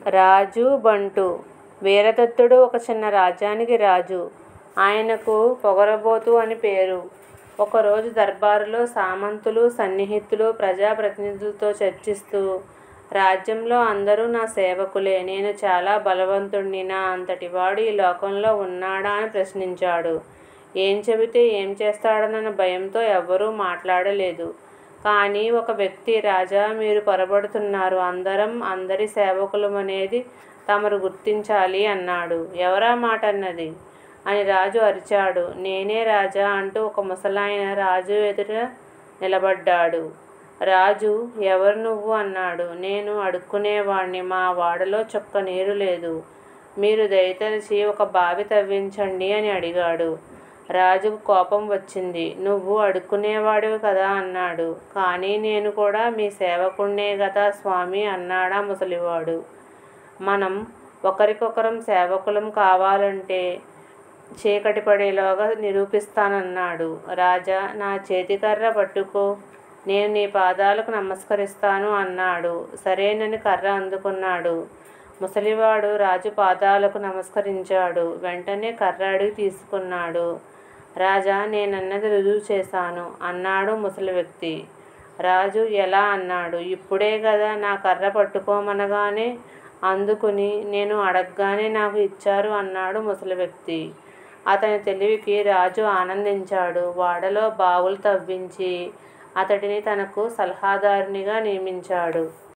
రాజు బంటు వీరదత్తుడు ఒక చిన్న రాజ్యానికి రాజు ఆయనకు పొగరబోతు అని పేరు ఒకరోజు దర్బారులో సామంతులు సన్నిహితులు ప్రజాప్రతినిధులతో చర్చిస్తూ రాజ్యంలో అందరూ నా సేవకులే నేను చాలా బలవంతుణ్ణి నా అంతటివాడు ఈ లోకంలో ఉన్నాడా అని ప్రశ్నించాడు ఏం చెబితే ఏం చేస్తాడోనన్న భయంతో ఎవ్వరూ మాట్లాడలేదు కానీ ఒక వ్యక్తి రాజా మీరు పొరబడుతున్నారు అందరం అందరి సేవకులమనేది తమరు గుర్తించాలి అన్నాడు ఎవరా మాట అన్నది అని రాజు అరిచాడు నేనే రాజా అంటూ ఒక ముసలాయన రాజు ఎదుట నిలబడ్డాడు రాజు ఎవరు నువ్వు అన్నాడు నేను అడుక్కునేవాణ్ణి మా వాడలో చుక్క నీరు లేదు మీరు దయతలిచి ఒక బావి తవ్వించండి అని అడిగాడు రాజుకు కోపం వచ్చింది నువ్వు అడుక్కునేవాడివి కదా అన్నాడు కానీ నేను కూడా మీ సేవకుణ్ణే కదా స్వామి అన్నాడా ముసలివాడు మనం ఒకరికొకరం సేవకులం కావాలంటే చీకటి పడేలోగా నిరూపిస్తానన్నాడు రాజా నా చేతికర్ర పట్టుకో నేను నీ పాదాలకు నమస్కరిస్తాను అన్నాడు సరేనని కర్ర అందుకున్నాడు ముసలివాడు రాజు పాదాలకు నమస్కరించాడు వెంటనే కర్ర అడిగి తీసుకున్నాడు రాజా నేనన్నది రుజువు చేశాను అన్నాడు ముసలి వ్యక్తి రాజు ఎలా అన్నాడు ఇప్పుడే కదా నా కర్ర పట్టుకోమనగానే అందుకుని నేను అడగగానే నాకు ఇచ్చారు అన్నాడు ముసలి వ్యక్తి అతని తెలివికి రాజు ఆనందించాడు వాడలో బావులు తవ్వించి అతడిని తనకు సలహాదారునిగా నియమించాడు